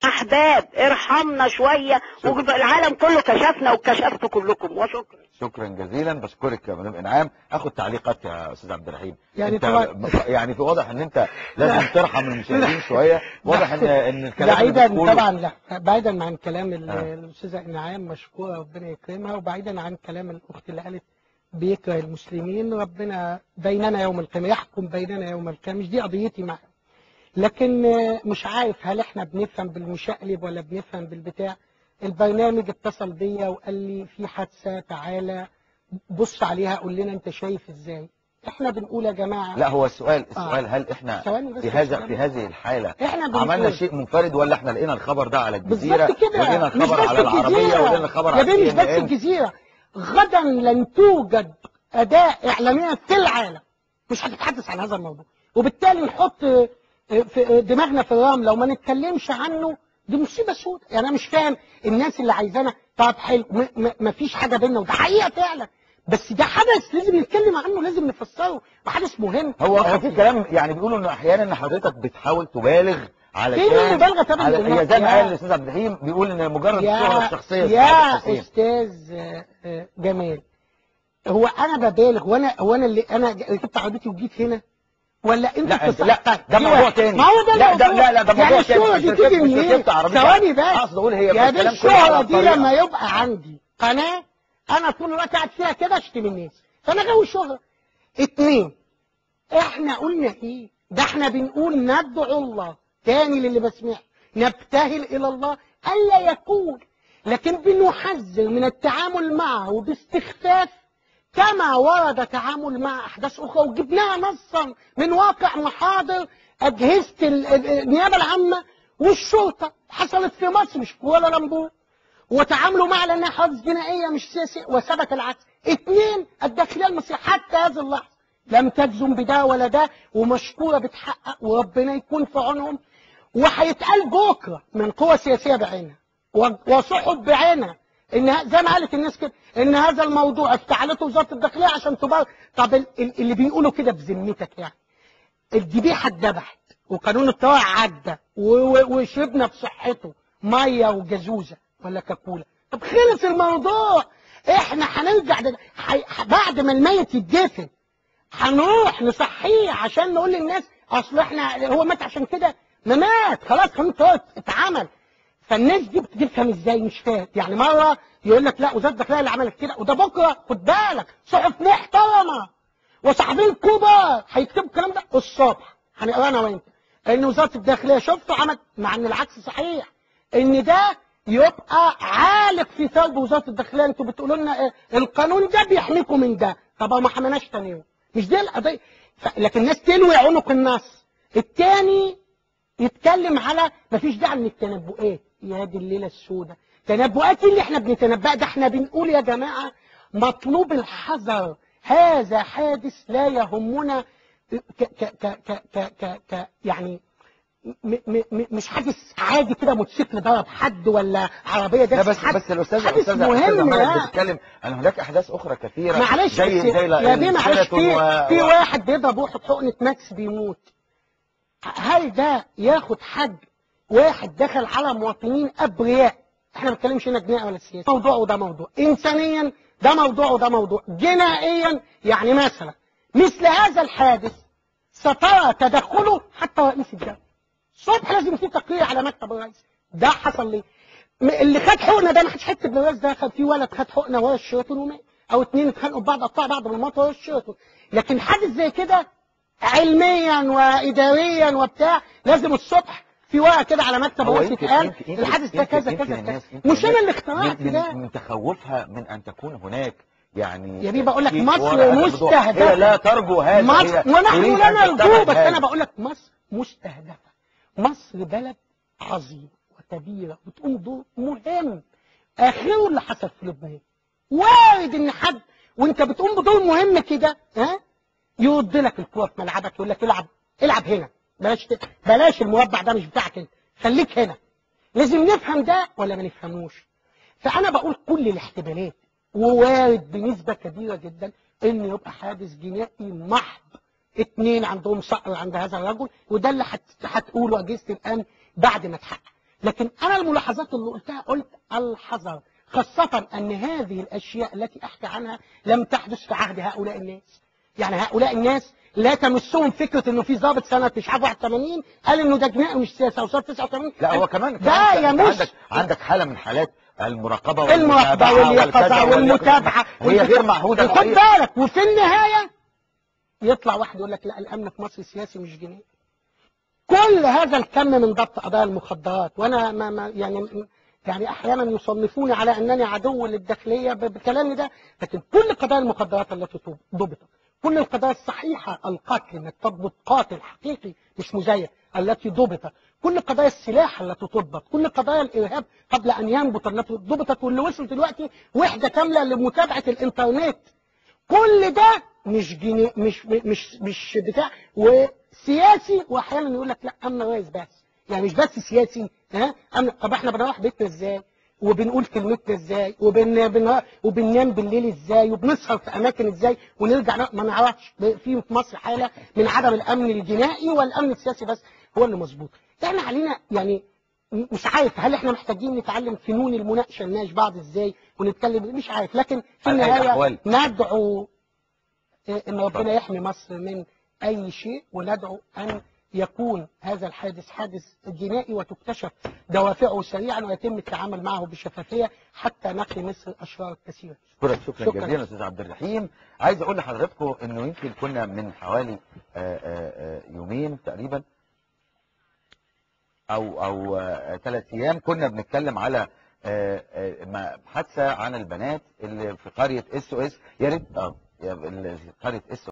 احباب ارحمنا شويه والعالم كله كشفنا وكشفتوا كلكم وشكرا شكرا جزيلا بشكرك يا مدام انعام اخد تعليقات يا استاذ عبد الرحيم يعني انت طبعا- ب- يعني في واضح ان انت لازم ترحم المشاهدين شويه واضح ان ان الكلام اللي بعيدا بتقوله- طبعا لا بعيدا عن كلام ال- آه. الاستاذه انعام مشكوره ربنا يكرمها وبعيدا عن كلام الاخت اللي قالت بيكره المسلمين ربنا بيننا يوم القيامه يحكم بيننا يوم القيامه مش دي قضيتي معاه لكن آه، مش عارف هل احنا بنفهم بالمشقلب ولا بنفهم بالبتاع البرنامج اتصل بيا وقال لي في حادثه تعالى بص عليها قول لنا انت شايف ازاي احنا بنقول يا جماعه لا هو السؤال السؤال هل احنا ثواني بس في يا هذا أستاذ. في هذه الحالة احنا بنقول عملنا شيء منفرد ولا احنا لقينا الخبر ده على الجزيرة بالظبط كده ولقينا مش الخبر بس على العربية الجزيرة. ولقينا الخبر يا على بيه مش بس CNN. الجزيرة غدا لن توجد أداة إعلامية في العالم مش هتتحدث عن هذا الموضوع وبالتالي نحط آه، في دماغنا في الرملة وما نتكلمش عنه دي مصيبة سوداء يعني أنا مش فاهم الناس اللي عايزانا طب حلو م- م- مفيش حاجة بيننا وده حقيقة فعلا بس ده حدث لازم نتكلم عنه لازم نفسره وحدث مهم هو هو في كلام يعني بيقولوا ان احيانا ان حضرتك بتحاول تبالغ علشان فين المبالغة طبعا على بالله؟ هي زي ما يا- قال الاستاذ عبد الرحيم بيقول ان مجرد الشهرة يا الشخصية يا لسعادة حسين. استاذ آه، آه، جمال هو انا ببالغ وانا هو انا اللي انا ركبت عربيتي وجيت هنا ولا انت لا انت لا بتصحح؟ ده دي موضوع واحد. تاني ما هو ده لا ده موضوع. لا لا ده موضوع يعني تاني الشهرة مش دي ركبت- تيجي مش منين؟ ركبت عربية ثواني بس اقصد اقول هي يا الكلام دي كله الشهرة على دي الطريقة. لما يبقى عندي قناة انا طول الوقت قاعد فيها كده اشتم الناس فانا غاوي شهرة اتنين احنا قلنا ايه ده احنا بنقول ندعو الله تاني للي بسمعه نبتهل الى الله الا يكون لكن بنحذر من التعامل معه باستخفاف كما ورد تعامل مع احداث اخرى وجبناها نصا من واقع محاضر اجهزه ال- ال- النيابه العامه والشرطه حصلت في مصر مش في كوالالمبور وتعاملوا معها لانها حوادث جنائيه مش سياسيه وثبت العكس. اثنين الداخليه المصريه حتى هذه اللحظه لم تجزم بده ولا ده ومشكوره بتحقق وربنا يكون في عونهم وهيتقال بكره من قوى سياسيه بعينها و- وصحف بعينها ان ه- زي ما قالت الناس كده ان هذا الموضوع افتعلته وزاره الداخليه عشان تبرر طب ال- ال- اللي بيقولوا كده بذمتك يعني الذبيحه اتذبحت وقانون الطوارئ عدى و- و- وشربنا بصحته ميه وجزوزه ولا كاكولا طب خلص الموضوع احنا هنرجع ده- حي- ح- بعد ما الميت يتدفن هنروح نصحيه عشان نقول للناس اصل احنا هو مات عشان كده ما مات خلاص قانون الطوارئ اتعمل فالناس دي بتفهم ازاي مش فاهم يعني مره يقول لك لا وزاره الداخليه اللي عملت كده وده بكره خد بالك صحف محترمه وصحفيين كبار هيكتبوا الكلام ده الصبح هنقراه انا وانت ان وزاره الداخليه شفتوا عمل مع ان العكس صحيح ان ده يبقى عالق في ثوب وزاره الداخليه انتوا بتقولوا لنا إيه؟ القانون ده بيحميكم من ده طب ما حميناش تاني يوم مش دي القضيه ف... لكن الناس تلوي عنق النص التاني يتكلم على مفيش داعي من التنبؤات يا دي الليله السوداء تنبؤات اللي احنا بنتنبأ ده احنا بنقول يا جماعه مطلوب الحذر هذا حادث لا يهمنا ك ك ك ك ك ك ك يعني م م م مش حادث عادي كده موتوسيكل ضرب حد ولا عربيه لا دست بس حد بس الاستاذ حادث الاستاذ مهم الاستاذ يا محمد بتتكلم ان هناك احداث اخرى كثيره معلش زي بس زي يا بيه معلش الشيراتون في و- في و- واحد بيضرب واحد حقنة ماكس بيموت هل ده ياخد حج واحد دخل على مواطنين ابرياء احنا ما بنتكلمش هنا جنائي ولا سياسي موضوع وده موضوع انسانيا ده موضوع وده موضوع جنائيا يعني مثلا مثل هذا الحادث سترى تدخله حتى رئيس الدوله الصبح لازم في تقرير على مكتب الرئيس ده حصل ليه م- اللي خد حقنه ده ما حدش حته بالراس ده خد في ولد خد حقنه ورا الشيراتون ومات او اتنين اتخانقوا ببعض قطعوا بعض بالمطر ورا الشيراتون لكن حادث زي كده علميا واداريا وبتاع لازم الصبح في ورقه كده على مكتب هو الرئيس يمكن يتقال يمكن يمكن الحادث ده يمكن- كذا يمكن كذا كذا الناس- يمكن مش انا اللي الناس اخترعت من, ده من, من تخوفها من ان تكون هناك يعني يا بيه بقول لك في مصر ورا هذا الموضوع. مستهدفة. هي لا ترجو هذا مصر هي ونحن تريد لا أن نرجوه تتبع بس هذا. انا بقول لك مصر مستهدفه مصر بلد عظيم وكبيره وتقوم دور مهم اخره اللي حصل في لبنان وارد ان حد وانت بتقوم بدور مهم كده ها يرد لك الكوره في ملعبك يقول لك العب العب هنا بلاش ت- بلاش المربع ده مش بتاعك انت خليك هنا لازم نفهم ده ولا ما نفهموش فانا بقول كل الاحتمالات ووارد بنسبه كبيره جدا ان يبقى حادث جنائي محض اتنين عندهم صقر عند هذا الرجل وده اللي هت- هتقوله اجهزه الامن بعد ما تحقق لكن انا الملاحظات اللي قلتها قلت الحذر خاصة ان هذه الاشياء التي احكي عنها لم تحدث في عهد هؤلاء الناس يعني هؤلاء الناس لا تمسهم فكرة انه في ضابط سنة مش عارف 81 قال انه ده جنائي مش سياسة وصار 89 لا هو كمان ده كمان يا أنت مش عندك عندك حاله من حالات المراقبه المراقبة واليقظة والمتابعة هي غير معهوده وخد الحقيقة. بالك وفي النهاية يطلع واحد يقول لك لا الأمن في مصر سياسي مش جنائي كل هذا الكم من ضبط قضايا المخدرات وأنا ما ما يعني يعني أحيانا يصنفوني على أنني عدو للداخلية ب- بكلامي ده لكن كل قضايا المخدرات التي ضبطت كل القضايا الصحيحة القتل انك تضبط قاتل حقيقي مش مزيف التي ضبطت كل قضايا السلاح التي تضبط كل قضايا الإرهاب قبل أن ينبت التي ضبطت واللي وصل دلوقتي وحدة كاملة لمتابعة الإنترنت كل ده مش جني مش مش مش بتاع وسياسي واحيانا يقول لك لا امن رئيس بس يعني مش بس سياسي ها امن طب احنا بنروح بيتنا ازاي وبنقول كلمتنا ازاي وبن بن وبننام بالليل ازاي وبنسهر في اماكن ازاي ونرجع ن- ما نعرفش في في مصر حاله من عدم الامن الجنائي والامن السياسي بس هو اللي مظبوط احنا علينا يعني م- مش عارف هل احنا محتاجين نتعلم فنون المناقشه نناقش بعض ازاي ونتكلم مش عارف لكن في على أي النهايه الأحوال. ندعو إيه، ان ربنا يحمي مصر من اي شيء وندعو ان يكون هذا الحادث حادث جنائي وتكتشف دوافعه سريعا ويتم التعامل معه بشفافيه حتى نقي مصر الاشرار الكثيره. شكرا شكرا شكراً. جزيلا استاذ عبد الرحيم عايز اقول لحضراتكم انه يمكن كنا من حوالي آه، آه، آه، يومين تقريبا او او ثلاث ايام كنا بنتكلم على آه، آه، ما- حادثه عن البنات اللي في قريه اس او اس يا ريت اه يا- اللي في قريه اس